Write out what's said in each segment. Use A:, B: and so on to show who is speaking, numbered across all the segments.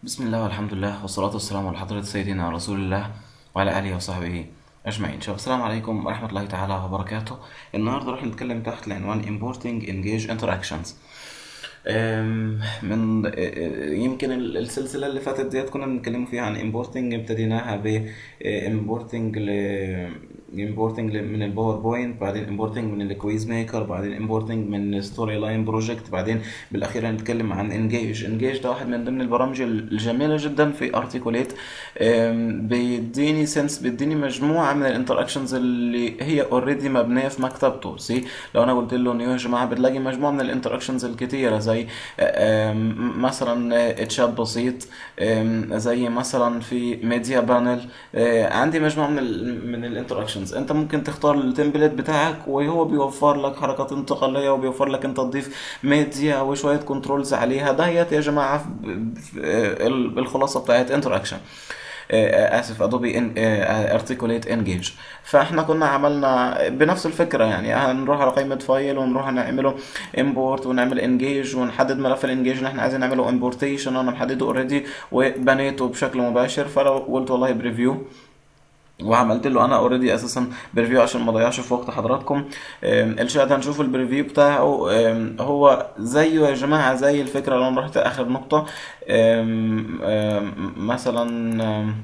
A: بسم الله والحمد لله والصلاة والسلام على حضرة سيدنا رسول الله وعلى آله وصحبه أجمعين شباب السلام عليكم ورحمة الله تعالى وبركاته النهاردة رح نتكلم تحت العنوان Importing Engage Interactions أم، من أه، يمكن ال- السلسلة اللي فاتت ديت كنا بنتكلم فيها عن importing ابتديناها ب أه، importing ل importing ل- من الباوربوينت بعدين importing من الكويز ميكر بعدين importing من ستوري لاين بروجكت بعدين بالاخير هنتكلم عن انجيج انجيج ده واحد من ضمن البرامج الجميله جدا في ارتيكوليت بيديني سنس بيديني مجموعه من الانتراكشنز اللي هي اوريدي مبنيه في مكتبته سي لو انا قلت له انه يا جماعه بتلاقي مجموعه من الانتراكشنز الكتيره زي آم، مثلا تشات بسيط آم، زي مثلا في ميديا بانل عندي مجموعه من ال من الانتراكشنز انت ممكن تختار التمبلت بتاعك وهو بيوفر لك حركات انتقاليه وبيوفر لك انت تضيف ميديا وشويه كنترولز عليها دهيت يا جماعه في- في- ال- الخلاصه بتاعت انتراكشن اسف ادوبي ارتيكوليت انجيج فاحنا كنا عملنا بنفس الفكره يعني هنروح على قائمه فايل ونروح نعمله امبورت ونعمل انجيج ونحدد ملف الانجيج اللي احنا عايزين نعمله امبورتيشن انا محدده اوريدي وبنيته بشكل مباشر فلو قلت والله بريفيو وعملت له انا اوريدي اساسا بريفيو عشان ما اضيعش في وقت حضراتكم أم، الشاهد هنشوف البريفيو بتاعه أم، هو زيه يا جماعه زي الفكره لو انا رحت اخر نقطه أم، أم، مثلا أم،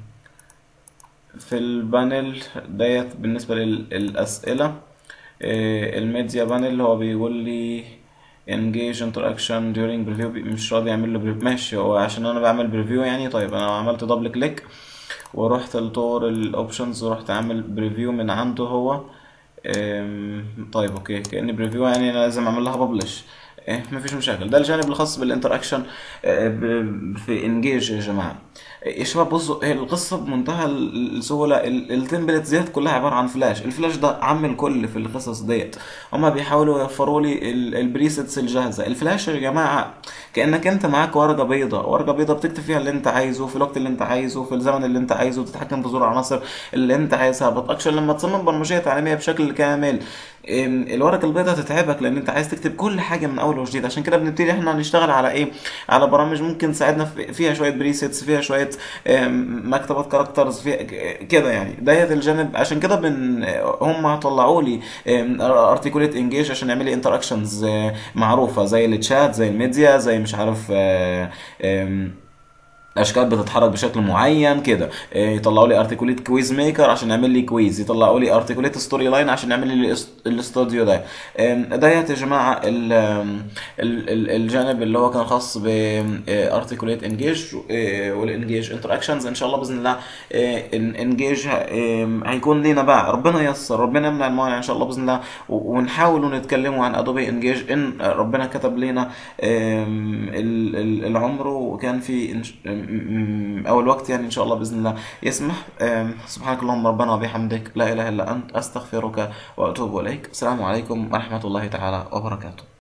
A: في البانل ديت بالنسبه للاسئله أه، الميديا بانل هو بيقول لي engage interaction during preview مش راضي يعمل له بريفيو ماشي هو عشان انا بعمل بريفيو يعني طيب انا عملت دبل كليك ورحت لطور الاوبشنز ورحت عامل بريفيو من عنده هو أم، طيب اوكي كأني بريفيو يعني انا لازم اعمل لها ببلش إيه مفيش مشاكل ده الجانب الخاص بالانتراكشن آه، ب- في انجيج يا جماعه يا شباب بصوا هي القصه بمنتهى ال- السهوله ال- التمبلت ديت كلها عباره عن فلاش الفلاش ده عم الكل في القصص ديت هما بيحاولوا يوفروا لي ال- البريسيتس الجاهزه الفلاش يا جماعه كانك انت معاك ورقه بيضاء ورقه بيضاء بتكتب فيها اللي انت عايزه في الوقت اللي انت عايزه في الزمن اللي انت عايزه تتحكم في زور العناصر اللي انت عايزها بتاكشن لما تصمم برمجيه تعليميه بشكل كامل ام، الورقه البيضاء تتعبك لان انت عايز تكتب كل حاجه من اول وجديد عشان كده بنبتدي احنا نشتغل على ايه على برامج ممكن تساعدنا في- فيها شويه بريسيتس فيها شويه ام، مكتبات كاركترز فيها ك- كده يعني ديت الجانب عشان كده بن هم طلعوا لي ارتيكوليت انجيج عشان يعمل لي انتراكشنز معروفه زي التشات زي الميديا زي مش عارف آه، آم، اشكال بتتحرك بشكل معين كده إيه، يطلعوا لي ارتكوليت كويز ميكر عشان يعمل لي كويز يطلعوا لي ارتكوليت ستوري لاين عشان يعمل لي الاس- الاستوديو ده إم، ديت يا جماعه ال- ال- ال- الجانب اللي هو كان خاص ب ارتكوليت انجيج والانجيج انتراكشنز ان شاء الله باذن الله انجيج هيكون لينا بقى ربنا ييسر ربنا يمنع الموانع ان شاء الله باذن الله و- ونحاول نتكلموا عن ادوبي انجيج ان ربنا كتب لنا أم، ال- ال- العمر وكان في إن- أم- أم- او الوقت يعني ان شاء الله باذن الله يسمح أم، سبحانك اللهم ربنا وبحمدك لا اله الا انت استغفرك واتوب اليك السلام عليكم ورحمه الله تعالى وبركاته